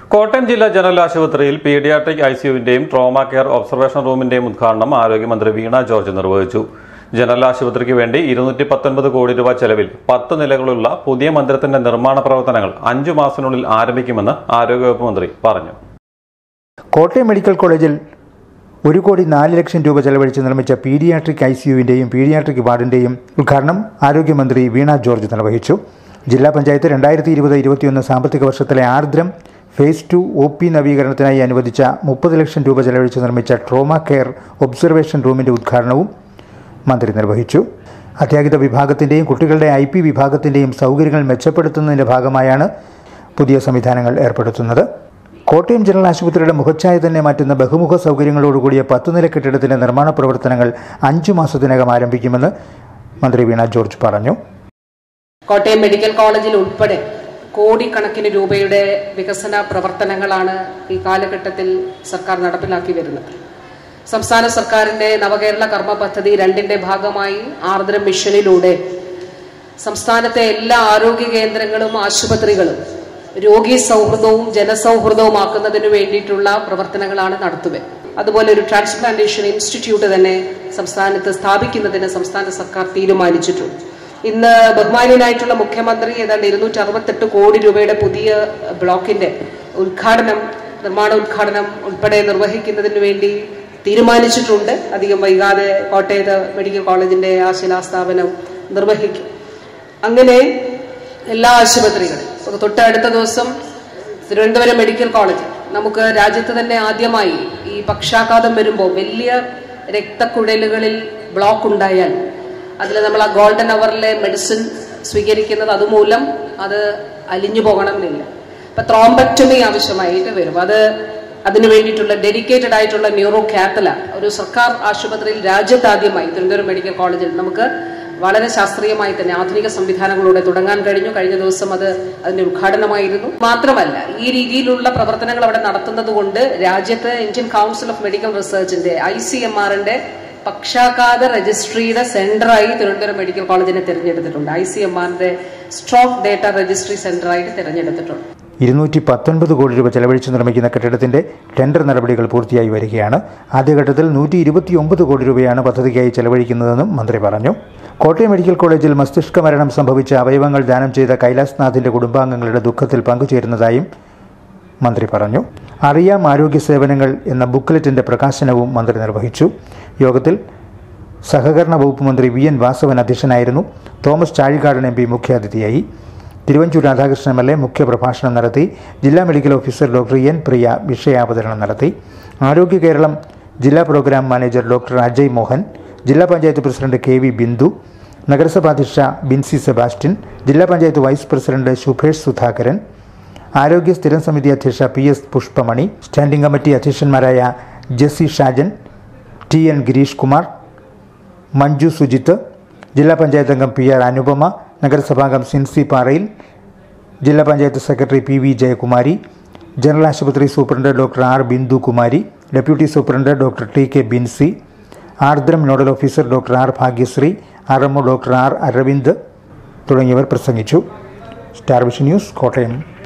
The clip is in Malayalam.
കോട്ടയം ജില്ലാ ജനറൽ ആശുപത്രിയിൽ പീഡിയാട്രിക് ഐസിയുവിന്റെയും ട്രോമ കെയർ ഒബ്സർവേഷൻ റൂമിന്റെയും ഉദ്ഘാടനം ആരോഗ്യമന്ത്രി വീണ ജോർജ് നിർവഹിച്ചു ജനറൽ ആശുപത്രിക്ക് വേണ്ടി ഇരുന്നൂറ്റി പത്തൊൻപത് കോടി രൂപ ചെലവിൽ പത്ത് നിലകളുള്ള പുതിയ മന്ദിരത്തിന്റെ നിർമ്മാണ പ്രവർത്തനങ്ങൾ അഞ്ചു മാസത്തിനുള്ളിൽ ആരംഭിക്കുമെന്ന് ആരോഗ്യവകുപ്പ് മന്ത്രി പറഞ്ഞു കോട്ടയം മെഡിക്കൽ കോളേജിൽ ഒരു കോടി നാല് ലക്ഷം രൂപ ചെലവഴിച്ച് നിർമ്മിച്ച പീഡിയാട്രിക് ഐ സിയുവിൻ്റെയും പീഡിയാട്രിക് വാർഡിൻ്റെയും ഉദ്ഘാടനം ആരോഗ്യമന്ത്രി വീണ ജോർജ് നിർവഹിച്ചു ജില്ലാ പഞ്ചായത്ത് രണ്ടായിരത്തി ഇരുപത് ഇരുപത്തിയൊന്ന് സാമ്പത്തിക വർഷത്തിലെ Aardram phase two O P നവീകരണത്തിനായി അനുവദിച്ച മുപ്പത് ലക്ഷം രൂപ ചെലവഴിച്ച് നിർമ്മിച്ച ട്രോമ കെയർ ഒബ്സർവേഷൻ റൂമിൻ്റെ ഉദ്ഘാടനവും മന്ത്രി നിർവഹിച്ചു അത്യാഹിത വിഭാഗത്തിൻ്റെയും കുട്ടികളുടെ ഐ പി വിഭാഗത്തിൻ്റെയും സൗകര്യങ്ങൾ മെച്ചപ്പെടുത്തുന്നതിൻ്റെ ഭാഗമായാണ് പുതിയ സംവിധാനങ്ങൾ ഏർപ്പെടുത്തുന്നത് കോട്ടയം ജനറൽ ആശുപത്രിയുടെ മുഖച്ഛായ തന്നെ മാറ്റുന്ന ബഹുമുഖ സൗകര്യങ്ങളോടുകൂടിയ പത്ത് നില കെട്ടിടത്തിന്റെ നിർമ്മാണ പ്രവർത്തനങ്ങൾ അഞ്ചു മാസത്തിനകം ആരംഭിക്കുമെന്ന് മന്ത്രി വീണ ജോർജ് പറഞ്ഞു കോട്ടയം മെഡിക്കൽ കോളേജിൽ ഉൾപ്പെടെ കോടിക്കണക്കിന് രൂപയുടെ വികസന പ്രവർത്തനങ്ങളാണ് ഈ കാലഘട്ടത്തിൽ സർക്കാർ നടപ്പിലാക്കി വരുന്നത് സംസ്ഥാന സർക്കാരിന്റെ നവകേരള കർമ്മ പദ്ധതി രണ്ടിന്റെ ഭാഗമായി ആർദ്രം മിഷനിലൂടെ സംസ്ഥാനത്തെ എല്ലാ ആരോഗ്യ കേന്ദ്രങ്ങളും ആശുപത്രികളും രോഗി സൗഹൃദവും ജനസൗഹൃദവുമാക്കുന്നതിന് വേണ്ടിയിട്ടുള്ള പ്രവർത്തനങ്ങളാണ് നടത്തുക അതുപോലെ ഒരു ട്രാൻസ്പ്ലാന്റേഷൻ ഇൻസ്റ്റിറ്റ്യൂട്ട് തന്നെ സംസ്ഥാനത്ത് സ്ഥാപിക്കുന്നതിന് സംസ്ഥാന സർക്കാർ തീരുമാനിച്ചിട്ടുണ്ട് ഇന്ന് ബഹുമാന്യനായിട്ടുള്ള മുഖ്യമന്ത്രി ഏതാണ്ട് ഇരുന്നൂറ്റി അറുപത്തെട്ട് കോടി രൂപയുടെ പുതിയ ബ്ലോക്കിന്റെ ഉദ്ഘാടനം നിർമ്മാണ ഉദ്ഘാടനം ഉൾപ്പെടെ നിർവഹിക്കുന്നതിന് വേണ്ടി തീരുമാനിച്ചിട്ടുണ്ട് അധികം വൈകാതെ കോട്ടയത്ത് മെഡിക്കൽ കോളേജിന്റെ ആ ശിലാസ്ഥാപനം നിർവഹിക്കും അങ്ങനെ എല്ലാ ആശുപത്രികളും ഇപ്പൊ തൊട്ടടുത്ത ദിവസം തിരുവനന്തപുരം മെഡിക്കൽ കോളേജ് നമുക്ക് രാജ്യത്ത് തന്നെ ആദ്യമായി ഈ പക്ഷാഘാതം വരുമ്പോൾ വലിയ രക്തക്കുഴലുകളിൽ ബ്ലോക്ക് ഉണ്ടായാൽ അതിൽ നമ്മൾ ആ ഗോൾഡൻ അവറിലെ മെഡിസിൻ സ്വീകരിക്കുന്നത് അതുമൂലം അത് അലിഞ്ഞു പോകണമെന്നില്ല ഇപ്പൊ ത്രോംബക്ടമി ആവശ്യമായിട്ട് വരും അത് അതിനു വേണ്ടിയിട്ടുള്ള ഡെഡിക്കേറ്റഡ് ആയിട്ടുള്ള ന്യൂറോ കാത്തല ഒരു സർക്കാർ ആശുപത്രിയിൽ രാജ്യത്താദ്യമായി തിരുവനന്തപുരം മെഡിക്കൽ കോളേജിൽ നമുക്ക് വളരെ ശാസ്ത്രീയമായി തന്നെ ആധുനിക സംവിധാനങ്ങളോടെ തുടങ്ങാൻ കഴിഞ്ഞു കഴിഞ്ഞ ദിവസം അത് അതിന്റെ ഉദ്ഘാടനമായിരുന്നു മാത്രമല്ല ഈ രീതിയിലുള്ള പ്രവർത്തനങ്ങൾ അവിടെ നടത്തുന്നത് കൊണ്ട് രാജ്യത്ത് ഇന്ത്യൻ കൗൺസിൽ ഓഫ് മെഡിക്കൽ റിസർച്ചിന്റെ ഐ സി എം ആറിന്റെ പക്ഷാഘാത രജിസ്ട്രിയുടെ സെന്ററായി തിരുവനന്തപുരം മെഡിക്കൽ കോളേജിനെ തിരഞ്ഞെടുത്തിട്ടുണ്ട് ഐ സി എം ആറിന്റെ സ്ട്രോക്ക് ഡേറ്റ രജിസ്ട്രി സെന്ററായിട്ട് തിരഞ്ഞെടുത്തിട്ടുണ്ട് ഇരുന്നൂറ്റി പത്തൊൻപത് കോടി രൂപ ചെലവഴിച്ച് നിർമ്മിക്കുന്ന കെട്ടിടത്തിന്റെ ടെൻഡർ നടപടികൾ പൂർത്തിയായി വരികയാണ് ആദ്യഘട്ടത്തിൽ നൂറ്റി ഇരുപത്തിയൊമ്പത് കോടി രൂപയാണ് പദ്ധതിക്കായി ചെലവഴിക്കുന്നതെന്നും മന്ത്രി പറഞ്ഞു കോട്ടയം മെഡിക്കൽ കോളേജിൽ മസ്തിഷ്ക മരണം സംഭവിച്ച അവയവങ്ങൾ ദാനം ചെയ്ത കൈലാസ്നാഥിന്റെ കുടുംബാംഗങ്ങളുടെ ദുഃഖത്തിൽ പങ്കുചേരുന്നതായും മന്ത്രി പറഞ്ഞു അറിയാം ആരോഗ്യ സേവനങ്ങൾ എന്ന ബുക്ക്ലെറ്റിന്റെ പ്രകാശനവും മന്ത്രി നിർവഹിച്ചു യോഗത്തിൽ സഹകരണ വകുപ്പ് മന്ത്രി വി എൻ വാസവൻ അധ്യക്ഷനായിരുന്നു തോമസ് ചാഴികാടൻ എം പി മുഖ്യാതിഥിയായി Thiruvanchoor Radhakrishnan M L A മുഖ്യപ്രഭാഷണം നടത്തി ജില്ലാ medical officer doctor N Priya വിഷയാവതരണം നടത്തി ആരോഗ്യ കേരളം ജില്ലാ program manager doctor Ajay Mohan ജില്ലാ panchayat president K V Bindu നഗരസഭാധ്യക്ഷ ബിൻസി സെബാസ്റ്റ്യൻ ജില്ലാ പഞ്ചായത്ത് വൈസ് പ്രസിഡന്റ് ശുഭേഷ് സുധാകരൻ ആരോഗ്യ സ്ഥിരം സമിതി അധ്യക്ഷ P S Pushpamani standing committee അധ്യക്ഷന്മാരായ Jessy Shajan T N Girish Kumar Manju Sujith ജില്ലാ പഞ്ചായത്ത് അംഗം പി ആർ അനുപമ നഗരസഭാംഗം സിൻസി പാറയിൽ ജില്ലാ panchayat secretary P V Jayakumari general ആശുപത്രി superintendent doctor R Bindu Kumari deputy superintendent doctor T K Binsy Aardram nodal officer doctor R Bhagyashree R M doctor R Aravind തുടങ്ങിയവർ പ്രസംഗിച്ചു സ്റ്റാർ വിഷൻ ന്യൂസ് കോട്ടയം